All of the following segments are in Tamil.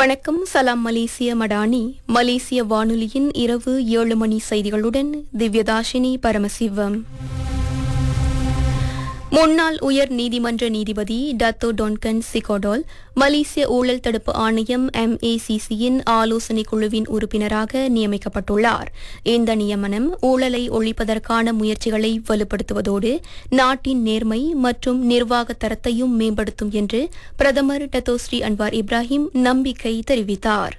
வணக்கம் சலாம் மலேசிய மடானி மலேசிய வானொலியின் இரவு ஏழு மணி செய்திகளுடன் திவ்யதாஷினி பரமசிவம் முன்னாள் உயர் நீதிமன்ற நீதிபதி டத்தோ டொன்கன் சிகோடோல் மலேசிய ஊழல் தடுப்பு ஆணையம் எம்ஏசிசியின் ஆலோசனை குழுவின் உறுப்பினராக நியமிக்கப்பட்டுள்ளார் இந்த நியமனம் ஊழலை ஒழிப்பதற்கான முயற்சிகளை வலுப்படுத்துவதோடு நாட்டின் நேர்மை மற்றும் நிர்வாக தரத்தையும் மேம்படுத்தும் என்று பிரதமர் டத்தோஸ்ரீ அன்வார் இப்ராஹிம் நம்பிக்கை தெரிவித்தார்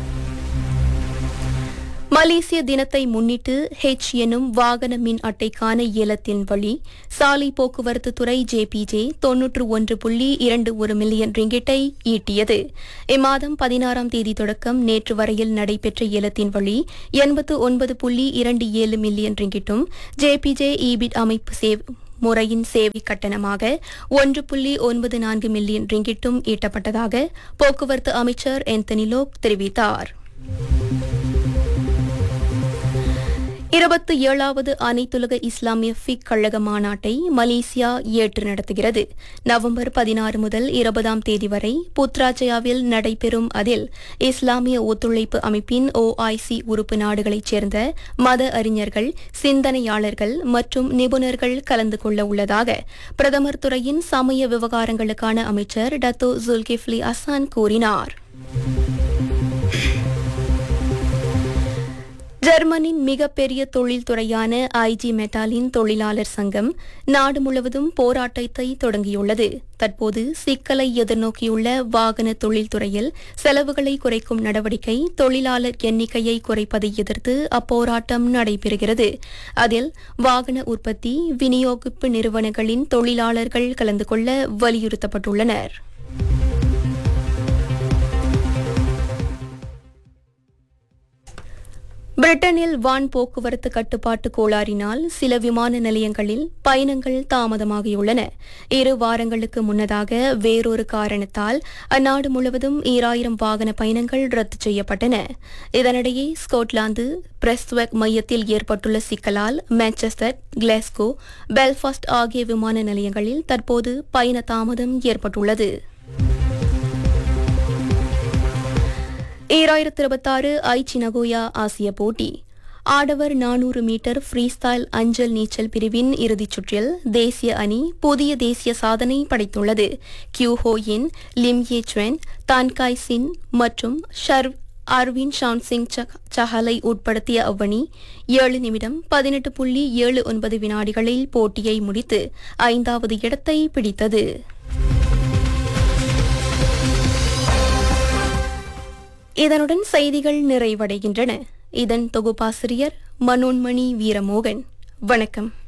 மலேசிய தினத்தை முன்னிட்டு ஹெச் எனும் வாகன மின் அட்டைக்கான ஏலத்தின் வழி சாலை போக்குவரத்து துறை ஜேபிஜே தொன்னூற்று ஒன்று புள்ளி இரண்டு ஒரு மில்லியன் ரிங்கிட்டை ஈட்டியது இம்மாதம் பதினாறாம் தேதி தொடக்கம் நேற்று வரையில் நடைபெற்ற ஏலத்தின் வழி எண்பத்து ஒன்பது புள்ளி இரண்டு ஏழு மில்லியன் ரிங்கிட்டும் ஜேபிஜே ஈபிட் அமைப்பு சேவ் முறையின் சேவை கட்டணமாக ஒன்று புள்ளி ஒன்பது நான்கு மில்லியன் ரிங்கிட்டும் ஈட்டப்பட்டதாக போக்குவரத்து அமைச்சர் எந்தனிலோக் தெரிவித்தார் இருபத்தி ஏழாவது அனைத்துலக இஸ்லாமிய ஃபிக் கழக மாநாட்டை மலேசியா ஏற்று நடத்துகிறது நவம்பர் பதினாறு முதல் இருபதாம் தேதி வரை புத்ராஜயாவில் நடைபெறும் அதில் இஸ்லாமிய ஒத்துழைப்பு அமைப்பின் ஓஐசி உறுப்பு நாடுகளைச் சேர்ந்த மத அறிஞர்கள் சிந்தனையாளர்கள் மற்றும் நிபுணர்கள் கலந்து கொள்ள உள்ளதாக பிரதமர் துறையின் சமய விவகாரங்களுக்கான அமைச்சர் டத்தோ ஜுல்கிஃப்லி அசான் கூறினார் ஜெர்மனின் மிகப்பெரிய தொழில்துறையான ஐஜி மெட்டாலின் தொழிலாளர் சங்கம் நாடு முழுவதும் போராட்டத்தை தொடங்கியுள்ளது தற்போது சிக்கலை எதிர்நோக்கியுள்ள வாகன தொழில்துறையில் செலவுகளை குறைக்கும் நடவடிக்கை தொழிலாளர் எண்ணிக்கையை குறைப்பதை எதிர்த்து அப்போராட்டம் நடைபெறுகிறது அதில் வாகன உற்பத்தி விநியோகிப்பு நிறுவனங்களின் தொழிலாளர்கள் கலந்து கொள்ள வலியுறுத்தப்பட்டுள்ளனர் பிரிட்டனில் வான் போக்குவரத்து கட்டுப்பாட்டு கோளாறினால் சில விமான நிலையங்களில் பயணங்கள் தாமதமாகியுள்ளன இரு வாரங்களுக்கு முன்னதாக வேறொரு காரணத்தால் அந்நாடு முழுவதும் ஈராயிரம் வாகன பயணங்கள் ரத்து செய்யப்பட்டன இதனிடையே ஸ்கொட்லாந்து பிரஸ்வெக் மையத்தில் ஏற்பட்டுள்ள சிக்கலால் மான்செஸ்டர் கிளாஸ்கோ பெல்ஃபாஸ்ட் ஆகிய விமான நிலையங்களில் தற்போது பயண தாமதம் ஏற்பட்டுள்ளது ஈராயிரத்து இருபத்தாறு ஐச்சி நகோயா ஆசிய போட்டி ஆடவர் நானூறு மீட்டர் ஃப்ரீ ஸ்டைல் அஞ்சல் நீச்சல் பிரிவின் இறுதிச் சுற்றில் தேசிய அணி புதிய தேசிய சாதனை படைத்துள்ளது கியூ ஹோயின் லிம் யே ச்வென் தான்காய் சின் மற்றும் ஷர்வ் அர்வின் ஷான் சிங் சஹலை உட்படுத்திய அவ்வணி ஏழு நிமிடம் பதினெட்டு புள்ளி ஏழு ஒன்பது வினாடிகளில் போட்டியை முடித்து ஐந்தாவது இடத்தை பிடித்தது இதனுடன் செய்திகள் நிறைவடைகின்றன இதன் தொகுப்பாசிரியர் மனோன்மணி வீரமோகன் வணக்கம்